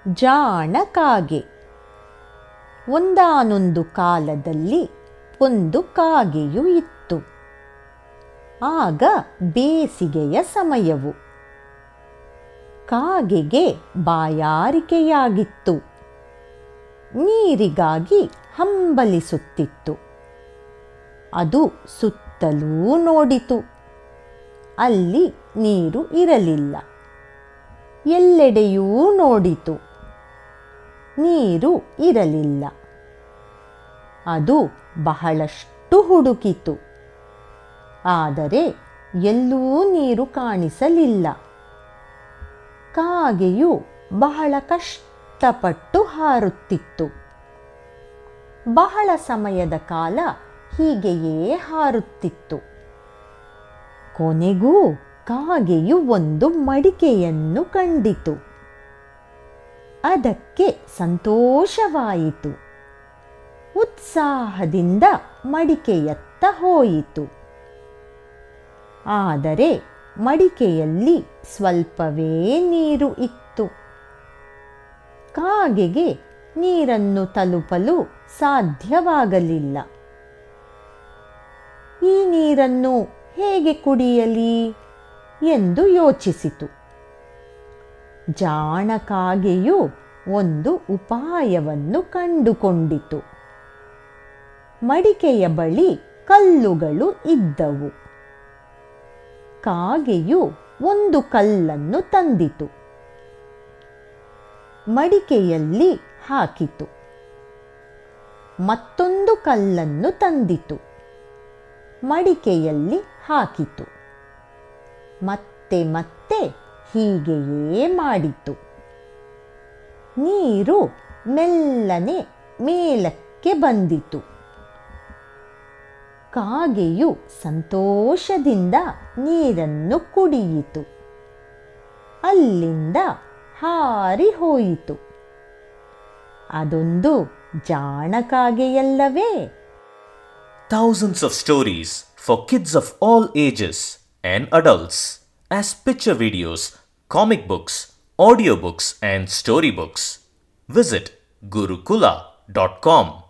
ಜಾಣ ಕಾಗೆ ಒಂದಾನೊಂದು ಕಾಲದಲ್ಲಿ ಒಂದು ಕಾಗೆಯು ಇತ್ತು ಆಗ ಬೇಸಿಗೆಯ ಸಮಯವು ಕಾಗೆಗೆ ಬಾಯಾರಿಕೆಯಾಗಿತ್ತು ನೀರಿಗಾಗಿ ಹಂಬಲಿಸುತ್ತಿತ್ತು ಅದು ಸುತ್ತಲೂ ನೋಡಿತು ಅಲ್ಲಿ ನೀರು ಇರಲಿಲ್ಲ ಎಲ್ಲೆಡೆಯೂ ನೋಡಿತು ನೀರು ಇರಲಿಲ್ಲ ಅದು ಬಹಳಷ್ಟು ಹುಡುಕಿತು ಆದರೆ ಎಲ್ಲೂ ನೀರು ಕಾಣಿಸಲಿಲ್ಲ ಕಾಗೆಯು ಬಹಳ ಕಷ್ಟಪಟ್ಟು ಹಾರುತ್ತಿತ್ತು ಬಹಳ ಸಮಯದ ಕಾಲ ಹೀಗೆಯೇ ಹಾರುತ್ತಿತ್ತು ಕೊನೆಗೂ ಕಾಗೆಯು ಒಂದು ಮಡಿಕೆಯನ್ನು ಕಂಡಿತು ಅದಕ್ಕೆ ಸಂತೋಷವಾಯಿತು ಉತ್ಸಾಹದಿಂದ ಮಡಿಕೆಯತ್ತ ಹೋಯಿತು ಆದರೆ ಮಡಿಕೆಯಲ್ಲಿ ಸ್ವಲ್ಪವೇ ನೀರು ಇತ್ತು ಕಾಗೆಗೆ ನೀರನ್ನು ತಲುಪಲು ಸಾಧ್ಯವಾಗಲಿಲ್ಲ ಈ ನೀರನ್ನು ಹೇಗೆ ಕುಡಿಯಲಿ ಎಂದು ಯೋಚಿಸಿತು ಜಾಣ ಕಾಗೆಯು ಒಂದು ಉಪಾಯವನ್ನು ಕಂಡುಕೊಂಡಿತು ಮಡಿಕೆಯ ಬಳಿ ಕಲ್ಲುಗಳು ಇದ್ದವು ಕಾಗೆಯು ಒಂದು ಕಲ್ಲನ್ನು ತಂದಿತು ಮಡಿಕೆಯಲ್ಲಿ ಹಾಕಿತು ಮತ್ತೊಂದು ಕಲ್ಲನ್ನು ತಂದಿತು ಮಡಿಕೆಯಲ್ಲಿ ಹಾಕಿತು ಮತ್ತೆ ಮತ್ತೆ ಹೀಗೆಯೇ ಮಾಡಿತು ನೀರು ಮೆಲ್ಲನೆ ಮೇಲಕ್ಕೆ ಬಂದಿತು ಕಾಗೆಯು ಸಂತೋಷದಿಂದ ನೀರನ್ನು ಕುಡಿಯಿತು ಅಲ್ಲಿಂದ ಹಾರಿ ಹೋಯಿತು ಅದೊಂದು ಜಾಣ ಕಾಗೆಯಲ್ಲವೇ Thousands of stories for kids of all ages and adults as picture videos, comic books, audiobooks, and storybooks. Visit gurukula.com.